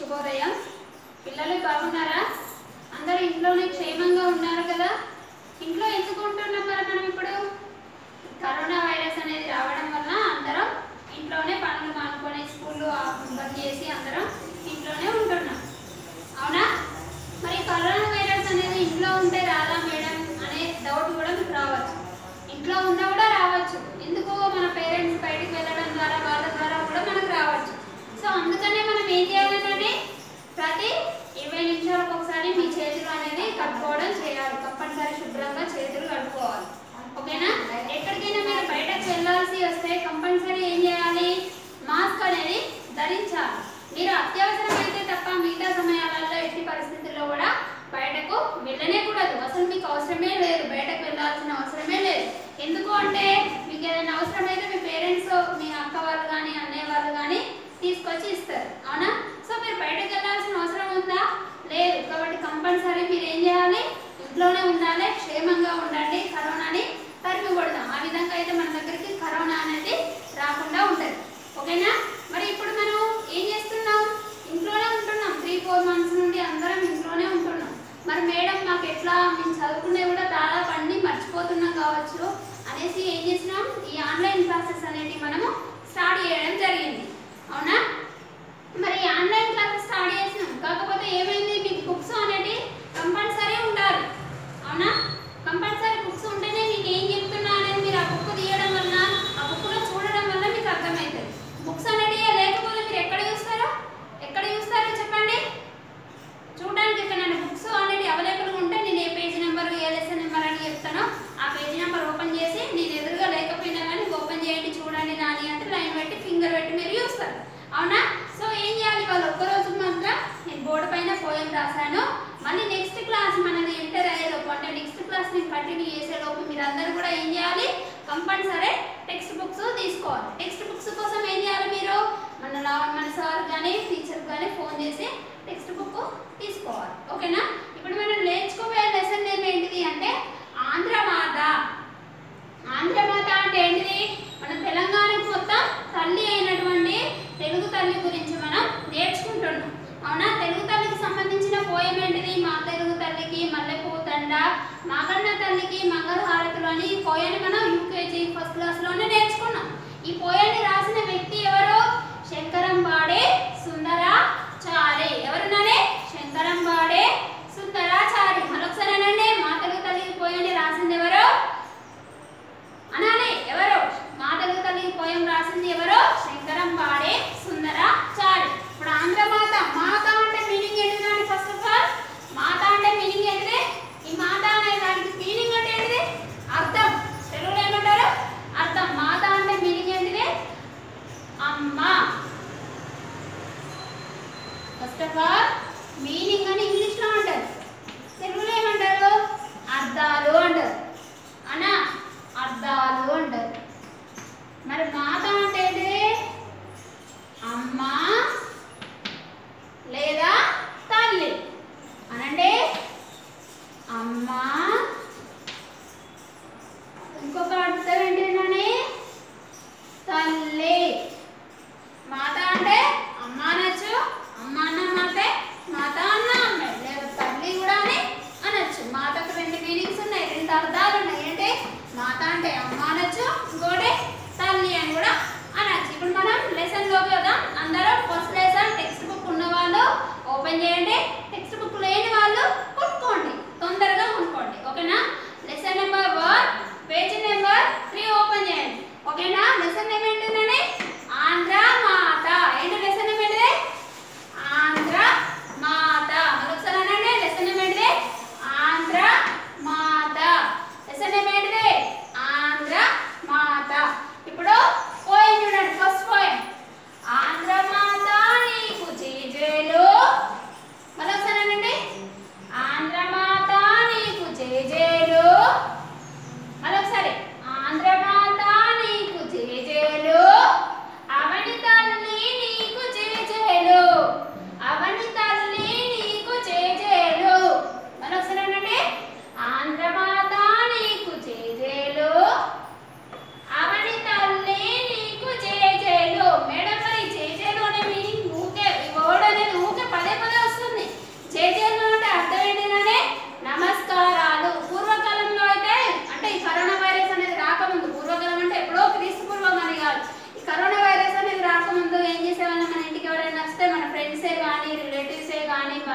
శుభోదయం పిల్లలు బాగున్నారా అందరూ ఇంట్లోనే క్షేమంగా ఉన్నారు కదా ఇంట్లో ఎందుకు ఉంటున్నాం మరి మనం ఇప్పుడు కరోనా వైరస్ అనేది రావడం వల్ల అందరం ఇంట్లోనే పనులు మానుకొని స్కూళ్ళు బంద్ చేసి అందరం ఇంట్లోనే ఉంటున్నాం అవునా మరి కరోనా వైరస్ అనేది ఇంట్లో ఉంటే రాదా మేడం అనే డౌట్ కూడా మీకు రావచ్చు ఇంట్లో ఉన్నా కూడా రావచ్చు ఎందుకు మన పేరెంట్స్ బయటికి వెళ్ళడం ద్వారా వాళ్ళ ద్వారా కూడా మనకు రావచ్చు సో అందుకనే మనం ఏం చేయాలంటే ప్రతి ఇరవై నిమిషాలకు ఒకసారి మీ చేతులు అనేది కట్టుకోవడం చేయాలి తప్పనిసరి శుభ్రంగా చేతులు కట్టుకోవాలి ఓకేనా ఎక్కడికైనా మీరు బయటకు వెళ్ళాల్సి వస్తే కంపల్సరీ ఏం చేయాలి మాస్క్ అనేది ధరించాలి మీరు అత్యవసరం అయితే తప్ప మిగతా సమయాలలో ఎట్టి పరిస్థితుల్లో కూడా బయటకు వెళ్ళనే కూడదు అసలు మీకు అవసరమే లేదు బయటకు వెళ్ళాల్సిన అవసరమే లేదు ఎందుకు అంటే మీకు ఏదైనా అవసరం అయితే మీ పేరెంట్స్ మీ అక్క వాళ్ళు కానీ అన్నయ్య వాళ్ళు కానీ తీసుకొచ్చి ఇస్తారు అవునా సో మీరు బయటకు వెళ్ళాల్సిన అవసరం ఉందా లేదు కాబట్టి కంపల్సరీ మీరు ఏం చేయాలి ఇంట్లోనే ఉండాలి క్షేమంగా ఉండండి కరోనాని తరిమి కొడదాం ఆ విధంగా అయితే మన దగ్గరికి కరోనా అనేది రాకుండా ఉంటుంది ఓకేనా మరి ఇప్పుడు మనం ఏం చేస్తున్నాం ఇంట్లోనే ఉంటున్నాం త్రీ ఫోర్ మంత్స్ నుండి అందరం ఇంట్లోనే ఉంటున్నాం మరి మేడం మాకు ఎట్లా మేము చదువుకునే కూడా దాదాపు అన్ని మర్చిపోతున్నాం కావచ్చు అనేసి ఏం చేసినాం ఈ ఆన్లైన్ క్లాసెస్ అనేటివి మనము స్టార్ట్ చేయడం జరిగింది అవునా మరి ఈ ఆన్లైన్ క్లాసెస్ స్టార్ట్ చేసినాం కాకపోతే ఏమైంది మీకు బుక్స్ అనేవి కంపల్సరీ ఉండాలి అవునా కంపల్సరీ బుక్స్ ఉంటేనే మీకు ఏం చెప్తున్నా అనేది మీరు ఆ బుక్ తీయడం వల్ల ఆ బుక్లో చూడడం వల్ల మీకు అర్థమవుతుంది బుక్స్ అనేవి లేకపోతే మీరు ఎక్కడ చూస్తారో ఎక్కడ చూస్తారో చెప్పండి చూడడానికి ఇక్కడ నన్ను బుక్స్ ఆల్రెడీ అవైలబుల్గా ఉంటే నేను ఏ పేజ్ నెంబర్ ఏ లెసన్ నెంబర్ అని చెప్తానో ఆ పేజ్ నెంబర్ ఓపెన్ చేసి నేను ఎదురుగా లేకపోయినా కానీ ఓపెన్ చేయండి చూడండి నాని అంటే లైన్ పెట్టి ఫింగర్ పెట్టి మీరు చూస్తారు అవునా సో ఏం చేయాలి వాళ్ళు ఒక్కరోజు మాత్రం నేను బోర్డు పైన పోయం రాశాను మళ్ళీ నెక్స్ట్ క్లాస్ మనది ఎంటర్ అయ్యేలోపు అంటే నెక్స్ట్ క్లాస్ నేను కంటిన్యూ చేసేలోపు మీరు అందరూ కూడా ఏం చేయాలి కంపల్సరీ టెక్స్ట్ బుక్స్ తీసుకోవాలి టెక్స్ట్ బుక్స్ కోసం ఏం చేయాలి మీరు మన లా- మన సార్ కానీ టీచర్ కానీ ఫోన్ చేసి టెక్స్ట్ బుక్ తీసుకోవాలి ఓకేనా ఇప్పుడు మనం నేర్చుకోబోయే లెసన్ నేమ్ ఏంటిది అంటే ఆంధ్రమాత ఆంధ్రమాత అంటే ఏంటిది మన తెలంగాణకు మొత్తం తల్లి అయినటువంటి తెలుగు తల్లి గురించి మనం నేర్చుకుంటున్నాం అవునా తెలుగు తల్లికి సంబంధించిన పోయం ఏంటిది మా తెలుగు తల్లికి మల్లెపూ దండ మాగన్న తల్లికి మంగళహారతులు అని ఈ పోయాన్ని మనం యూకేజీ ఫస్ట్ క్లాస్లోనే నేర్చుకున్నాం ఈ పోయాన్ని రాసిన వ్యక్తి ఎవరు శంకరంబాడే సుందరాచారి ఎవరున్నానే శంకరంబాడే సుందరాచారి మరొకసారి అనండి మా తెలుగు తల్లికి పోయాన్ని రాసింది ఎవరు అనాలి ఎవరు మా తెలుగు తల్లికి పోయం రాసింది ఎవరు శంకరం పాడే సుందరాచారి ఇప్పుడు ఆంధ్ర మాత మాత అంటే మీనింగ్ ఏంటిది నాని ఫస్ట్ ఆఫ్ ఆల్ మాత అంటే మీనింగ్ ఏంటిది ఈ మాత అనే దానికి మీనింగ్ అంటే ఏంటిది అర్థం తెలుగులో ఏమంటారు అర్థం మాత అంటే మీనింగ్ ఏంటిది అమ్మ ఫస్ట్ ఆఫ్ ఆల్ మీనింగ్ అని ఇంగ్లీష్లో అంటారు తెలుగులో ఏమంటారు అర్థాలు అంటారు అనా అర్థాలు అంటారు మరి మాత అంటే ఏంటిది అమ్మ లేదా తల్లి అనండి అమ్మ ఇంకొక అర్థం ఏంటిదని తల్లి మాత అంటే అమ్మ అనొచ్చు అమ్మ అన్న మాతే మాత అన్న అమ్మే లేదా తల్లి కూడా అని అనొచ్చు మాతకు రెండు మీనింగ్స్ ఉన్నాయి రెండు అర్థాలు ఉన్నాయి ఏంటి మాత అంటే అమ్మ అనొచ్చు ఇంకోటి తల్లి అని కూడా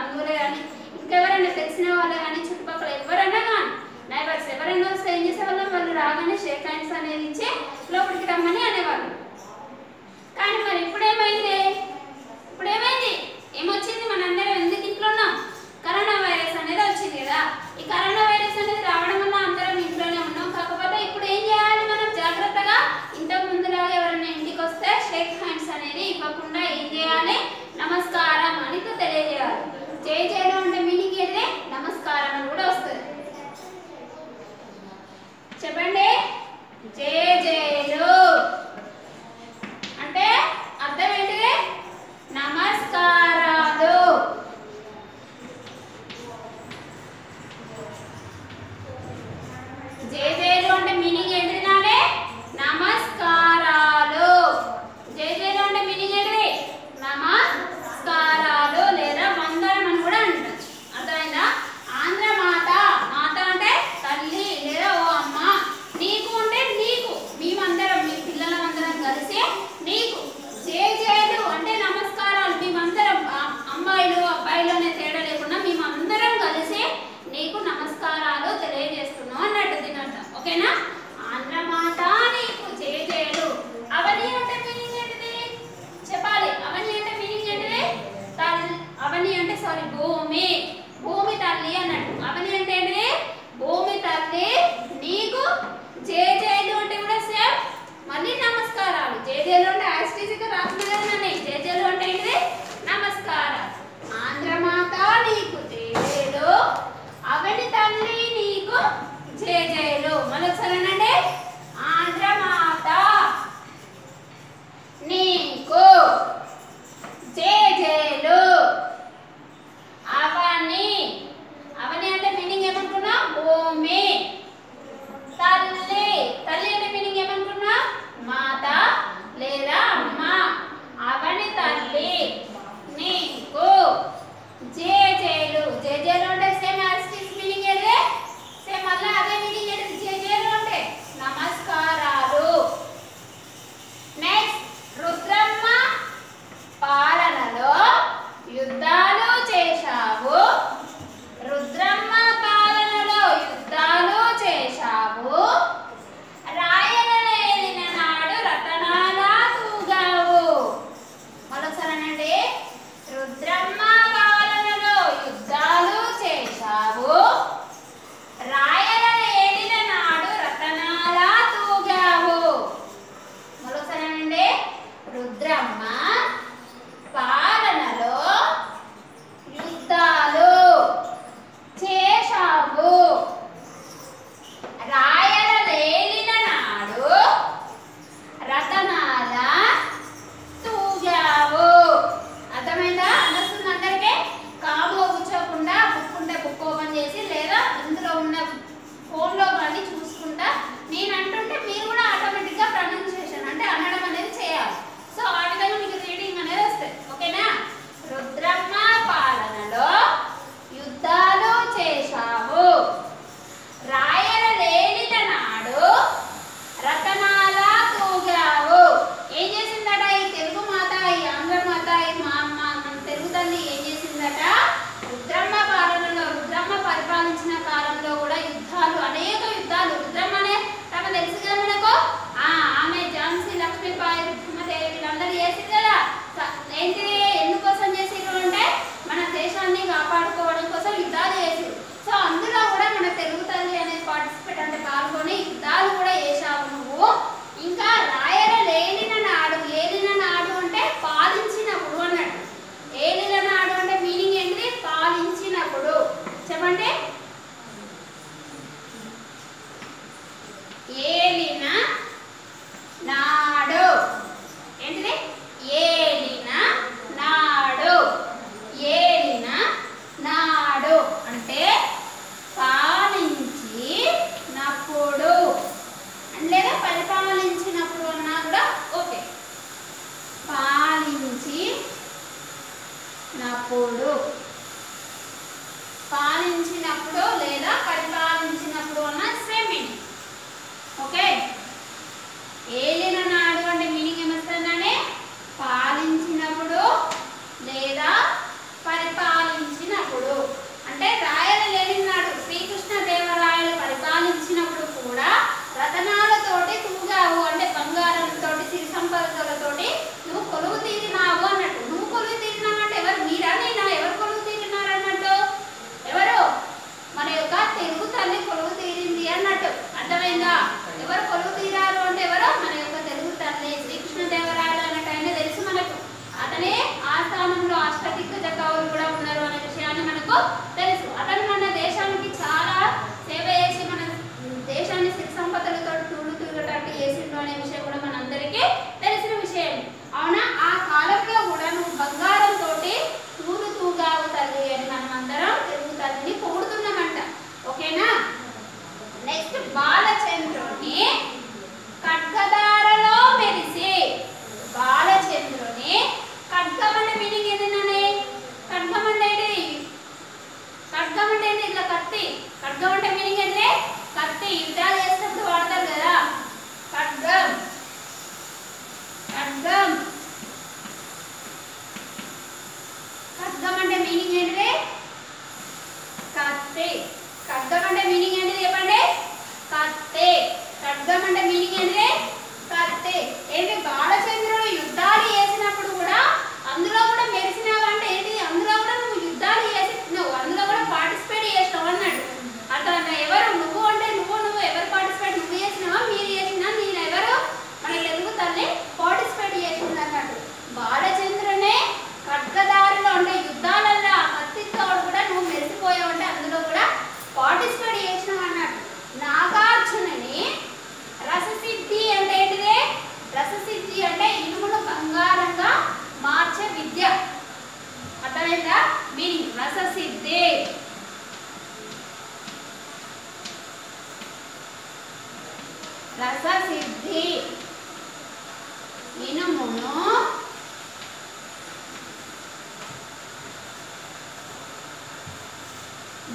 బంధువులే కానీ ఇంకెవరైనా తెలిసిన వాళ్ళు కానీ చుట్టుపక్కల ఎవరైనా కానీ నైబర్స్ ఎవరైనా వస్తే ఏం చేసేవాళ్ళం వాళ్ళు రాగానే షేక్ హ్యాండ్స్ అనేది ఇచ్చి లోపలికి రమ్మని అనేవాళ్ళు కానీ మరి ఇప్పుడు ఏమైంది ఇప్పుడు ఏమైంది ఏమొచ్చింది మనందరం ఎందుకు ఇంట్లో ఉన్నాం కరోనా వైరస్ అనేది వచ్చింది కదా ఈ కరోనా వైరస్ అనేది రావడం వల్ల అందరం ఇంట్లోనే ఉన్నాం కాకపోతే ఇప్పుడు ఏం చేయాలి మనం జాగ్రత్తగా ఇంతకు ముందులాగా ఎవరైనా ఇంటికి వస్తే షేక్ హ్యాండ్స్ అనేది ఇవ్వకుండా ఏం చేయాలి నమస్కారం అని తెలియజేయాలి జై జయలు అంటే మీనింగ్ ఏంటిది నమస్కారం అని కూడా వస్తుంది చెప్పండి జై జయలు అంటే అర్థం ఏంటిది నమస్కారాలు జై జయలు అంటే మీనింగ్ ఏంటిది నానే నమస్కారాలు జై జయలు అంటే మీనింగ్ ఏంటిది నమస్కారాలు లేదా వందనం అని కూడా అంటారు అర్థమైందా ఆంధ్ర మాత మాత అంటే తల్లి లేదా ఓ అమ్మ నీకు అంటే నీకు మేమందరం మీ పిల్లలమందరం కలిసి నీకు జై జయలు అంటే నమస్కారాలు మేమందరం ఆ- అమ్మాయిలు అబ్బాయిలు అనే తేడా లేకుండా మేమందరం కలిసి నీకు నమస్కారాలు తెలియజేస్తున్నాం అన్నట్టు దీనంట ఓకేనా ఆంధ్ర మాత నీకు జయ జయలు అవని అంటే మీనింగ్ ఏంటిది చెప్పాలి అవని అంటే మీనింగ్ ఏంటిది తల్లి అవని అంటే సారీ భూమి భూమి తల్లి అన్నట్టు అవని అంటే ఏంటిది భూమి తల్లి నీకు జయ జయలు అంటే కూడా సేమ్ మళ్ళీ నమస్కారాలు జయ జయలు అంటే యాస్టిసిగా రాసిన కదా నన్ను జయ జయలు అంటే ఏంటిది నమస్కారం ఆంధ్రమాత నీకు జయ జయలు అవని తల్లి నీకు జయ జయలు మరొకసారి ఆంధ్రమాత నీకు జయ జయలు అవని అవని అంటే మీనింగ్ ఏమనుకున్నా భూమి తల్లి తల్లి అంటే మీనింగ్ ఏమనుకున్నా మాత లేదా అమ్మ అవని తల్లి నీకు జే జేలు జే జేలు అంటే సేమ్ యాస్టిస్ మీనింగ్ ఏదే సేమ్ మళ్ళీ అదే మీనింగ్ ఏది జే జేలు అంటే నమస్కారాలు నెక్స్ట్ రుద్రమ్మ పాలనలో యుద్ధాలు చేశావు రుద్రమ్మ పాలనలో యుద్ధాలు చేశావు రాయలలేని నాడు రతనాల తూగావు మరొకసారనండి రుద్రమ్మ పాలనలో యుద్ధాలు చేశావు రాయల ఏలిన నాడు రతనాల తూగావు మరొకసారనండి రుద్రమ్మ పాలనలో యుద్ధాలు చేశావు రాయల లేలిన నాడు రతనాల తూగావు అర్థమైందా అనిపిస్తుంది అందరికీ కాము కూర్చోకుండా బుక్ ఉంటే బుక్ ఓపెన్ చేసి లేదా ఇందులో ఉన్న ఫోన్లో కానీ చూసుకుంటా నేను అంటుంటే మీరు కూడా ఆటోమేటిక్గా ప్రొనౌన్సియేషన్ అంటే అనడం అనేది చేయాలి సో ఆ విధంగా మీకు రీడింగ్ అనేది వస్తుంది ఓకేనా రుద్రమ్మ పాలనలో యుద్ధాలు చేశావు రాయల లేనిత నాడు రతనాల తూగావు ఏం చేసిందట ఈ తెలుగు మాత ఈ ఆంధ్ర మాత ఈ మా అమ్మ మన తెలుగు తల్లి ఏం చేసిందట రుద్రమ్మ పాలనలో రుద్రమ్మ పరిపాలించిన కాలంలో కూడా యుద్ధాలు అనేక యుద్ధాలు రుద్రమ్మ అనే తమ తెలుసు కదా మనకు ఆ ఆమె ఝాన్సీ లక్ష్మీబాయి రుద్రమ్మదేవి వీళ్ళందరూ చేసింది కదా స- ఏంటిది ఎందుకోసం చేసిండ్రు అంటే మన దేశాన్ని కాపాడుకోవడం కోసం యుద్ధాలు చేసిండ్రు సో అందులో కూడా మన తెలుగు తల్లి అనేది పార్టిసిపేట్ అంటే పాల్గొని యుద్ధాలు కూడా చేశావు నువ్వు ఇంకా రాయల లేలిన నాడు ఏలిన నాడు అంటే పాలించినప్పుడు అన్నట్టు ఏలిన నాడు అంటే మీనింగ్ ఏంటిది పాలించినప్పుడు చెప్పండి ఏలిన నాడు ఏంటిది ఏలిన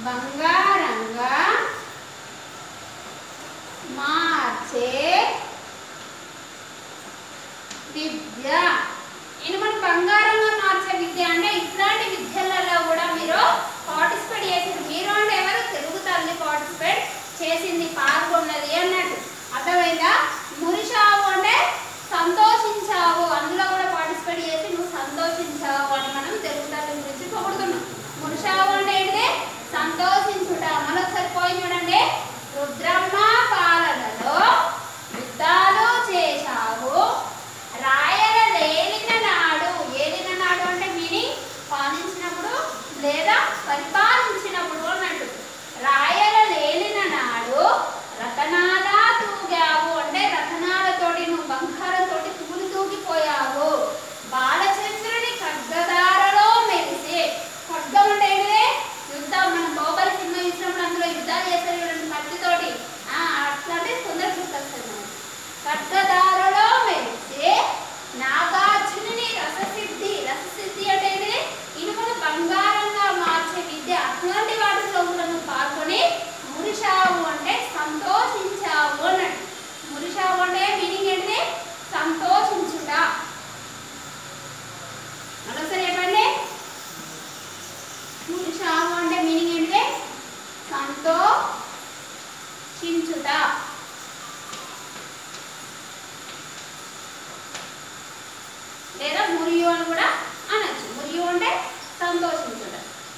బంగారంగా మార్చే విద్య ఇనుమును బంగారంగా మార్చే విద్య అంటే ఇట్లాంటి విద్యలలో కూడా మీరు పార్టిసిపేట్ చేసింది మీరు అంటే ఎవరు తెలుగు తల్లి పార్టిసిపేట్ చేసింది పాల్గొన్నది అన్నట్టు అర్థమైందా మురిశావు అంటే సంతోషించావు అందులో కూడా పార్టిసిపేట్ చేసి నువ్వు సంతోషించావు అని మనం తెలుగు తల్లి గురించి పొగుడుతున్నాం మురిశావు అంటే ఏంటిది సంతోషించుట మరొకసారి పోయి చూడండి రుద్రమ్మ పాలనలో యుద్ధాలు చేశావు రాయల లేలిన నాడు ఏలిన నాడు అంటే మీనింగ్ పాలించినప్పుడు లేదా పరిపాలించినప్పుడు అన్నట్టు రాయల లేలిన నాడు రతనాల తూగావు అంటే రతనాలతోటి నువ్వు బంగారంతోటి తూలి తూగిపోయావు బాలచంద్రుని ఖడ్గదారలో మెరిసి ఖడ్గం అంటే ఏంటిది యుద్ధం మనం బాహుబలి సినిమా చూసినప్పుడు అందులో యుద్ధాలు చేస్తారు చూడండి కత్తితోటి ఆ, అట్లా అంటే తొందర గుర్తొస్తుంది మనకి. ఖడ్గదారలో మెరిసి నాగార్జునుని రససిద్ధి రససిద్ధి అంటే ఏంటిది ఇనుమును బంగారంగా మార్చే విద్య అట్లాంటి వాటిలో కూడా నువ్వు పాల్గొని మురిశావు అంటే సంతోషించావు అన్నట్టు మురిశావు అంటే మీనింగ్ ఏంటిది సంతోషించుట మరొకసారి చెప్పండి మురిశావు అంటే మీనింగ్ ఏంటిది సంతోషించుట లేదా మురియు అని కూడా అనొచ్చు మురియు అంటే సంతోషించుట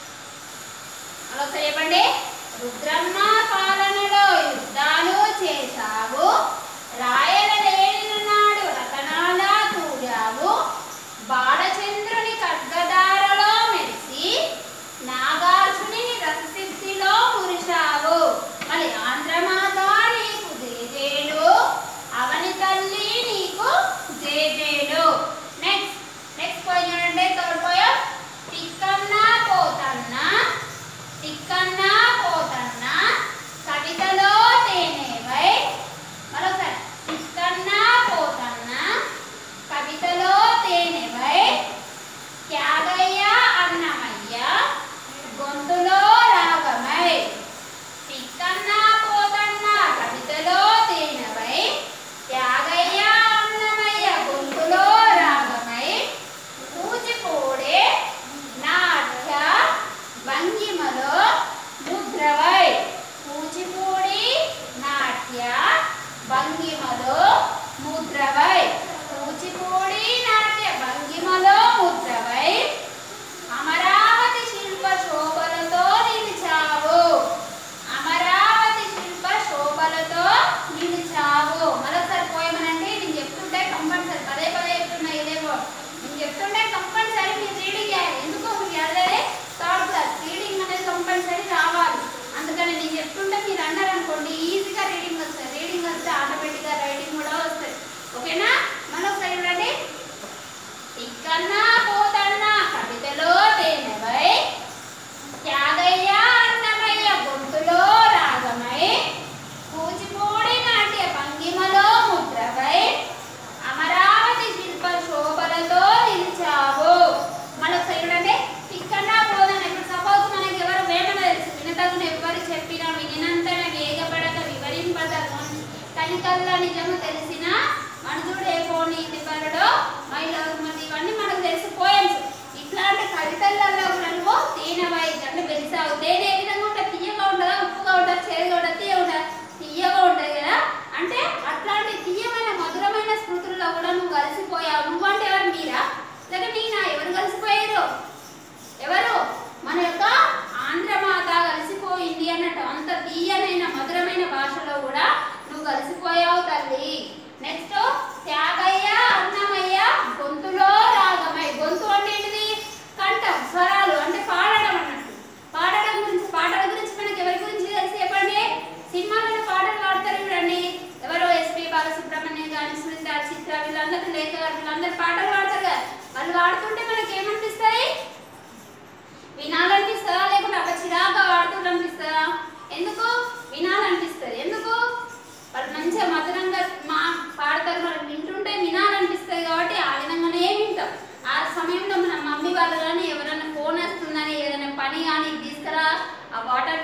అలా ఒకసారి చెప్పండి రుద్రమ్మ పాలనలో యుద్ధాలు చేశావు రాయల లేని నాడు రతనాల తూగావు బాలచంద్రుని ఖడ్గదారలో మెరిసి నాగార్జుని రససిద్ధిలో మురిశావు మళ్ళీ ఆంధ్రమాత నీకు జేజేలు అవని తల్లి నీకు జేజేలు నెక్స్ట్ నెక్స్ట్ పోయి చూడండి థర్డ్ పోయం తిక్కన్న పోతన్న తిక్కన్న పోతన్న కవితలో తేనేవై మరొకసారి తిక్కన్న పోతన్న కవితలో తేనెవై త్యాగయ్య అన్నమయ్య గొంతులో రాగమై తిక్కన్న పోతన్న కవితలో తేనెవై త్యాగయ్య అన్నమయ్య గొంతులో రాగమై కూచిపూడే నాట్య భంగిమలో ముద్రవై కూచిపూడి నాట్య భంగిమలో ముద్రవై కూచిపూడి నాట్య భంగిమలో ముద్రవై అమరావతి శిల్ప శోభలతో నిలిచావు అమరావతి శిల్ప శోభలతో నిలిచావు మరొకసారి పోయమనండి నేను చెప్తుంటే కంపల్సరీ పదే పదే చెప్తున్నా ఇదేమో నేను చెప్తుంటే కంపల్సరీ మీరు రీడింగ్ చేయాలి ఎందుకో మీరు అదే థర్డ్ క్లాస్ రీడింగ్ అనేది కంపల్సరీ రావాలి అందుకని నేను చెప్తుంటే మీరు అన్నారనుకోండి ఈజీగా రీడింగ్ వస్తుంది రీడింగ్ వస్తే ఆటోమేటిక్గా రైటింగ్ కూడా వస్తుంది ఓకేనా మరొకసారి చూడండి ఇక్కన్నా పోతన్నా కవితలో తేనెవై త్యాగయ్య అన్నమయ్య గొంతులో రాగమై కూచిపూడి నాట్య భంగిమలో ముద్రవై అమరావతి శిల్ప శోభలతో నిలిచావు మరొకసారి చూడండి తిక్కన్నా పోదన్న ఇప్పుడు సపోజ్ మనకి ఎవరు వేమన తెలుసు వినతగును ఎవ్వరు చెప్పినా వినినంతన వేగపడక వివరింపదగు కనికల్ల నిజము తెలిసిన మనుజుడే పోని దివరడో మైలవమతి ఇవన్నీ మనకు తెలిసి పోయమ్స్ ఇట్లాంటి కవితలలో కూడా నువ్వు తేనెవై అంటే వెలిసావు తేనె ఏ విధంగా ఉంటుంది తీయగా ఉంటుందా ఉప్పుగా ఉంటుందా చేదుగా ఉంటుందా తీయ ఉంటుందా తీయగా ఉంటుంది కదా అంటే అట్లాంటి తీయమైన మధురమైన స్మృతుల్లో కూడా నువ్వు కలిసిపోయావు నువ్వంటే ఎవరు మీరా లేక నేనా ఎవరు కలిసిపోయారు ఎవరు మన యొక్క ఆంధ్రమాత కలిసిపోయింది అన్నట్టు అంత తీయనైన మధురమైన భాషలో కూడా నువ్వు కలిసిపోయావు తల్లి నెక్స్ట్ త్యాగయ్య అన్నమయ్య గొంతులో రాగమై గొంతు అంటే ఏంటిది కంఠం స్వరాలు అంటే పాడడం అన్నట్టు పాడడం గురించి పాటల గురించి మనకి ఎవరి గురించి తెలిసి చెప్పండి సినిమాలలో పాటలు పాడతారు చూడండి ఎవరో ఎస్పి బాలసుబ్రహ్మణ్యం కానీ సునీత చిత్ర వీళ్ళందరూ లేఖ గారు వీళ్ళందరూ పాటలు పాడతారు కదా వాళ్ళు పాడుతుంటే మనకి ఏమనిపిస్తాయి వినాలనిపిస్తుందా లేకుంటే అబ్బా చిరాగా వాడుతూ అనిపిస్తుందా ఎందుకు వినాలనిపిస్తుంది ఎందుకు వాళ్ళు మంచిగా మధురంగా మా పాడతారు మనం వింటుంటే వినాలనిపిస్తుంది కాబట్టి ఆ విధంగానే వింటాం ఆ సమయంలో మన మమ్మీ వాళ్ళు కానీ ఎవరైనా ఫోన్ వస్తుందని ఏదైనా పని కానీ తీసుకురా ఆ వాటర్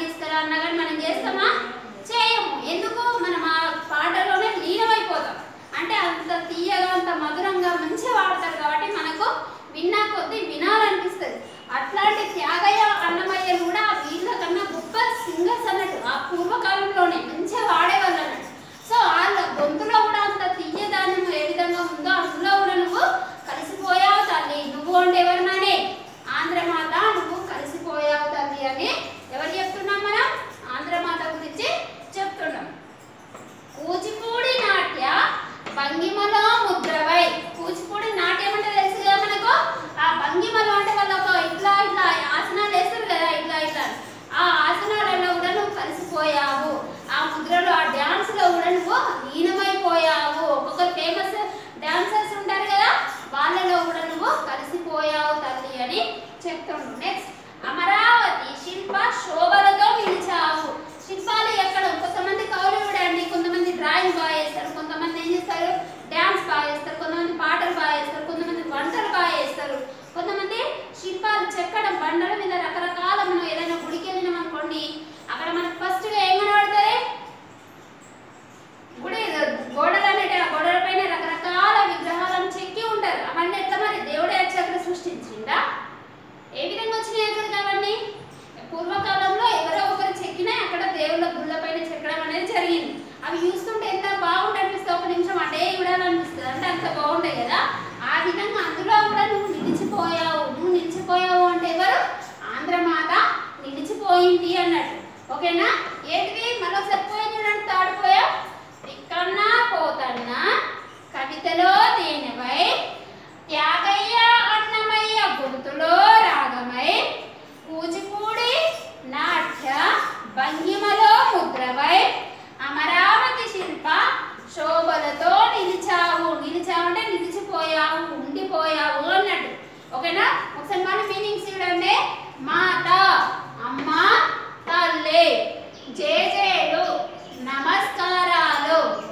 అంత బాగుంటాయి కదా ఆ విధంగా అందులో కూడా నువ్వు నిలిచిపోయావు నువ్వు నిలిచిపోయావు అంటే ఎవరు ఆంధ్రమాత నిలిచిపోయింది అన్నట్టు ఓకేనా ఏంటిది మరొకసారి పోయి చూడండి తాడిపోయావు ఇక్కడన్నా పోతన్నా కవితలో దేనివై త్యాగయ్య అన్నమయ్య గొంతులో రాగమై కూచిపూడి నాట్య భంగిమలో ముద్రవై అమరావతి శిల్ప శోభలతో నిలిచావు నిలిచావు అంటే నిలిచిపోయావు ఉండిపోయావు అన్నట్టు ఓకేనా ఒకసారి మన మీనింగ్స్ చూడండి మాత అమ్మ తల్లి జేజేలు నమస్కారాలు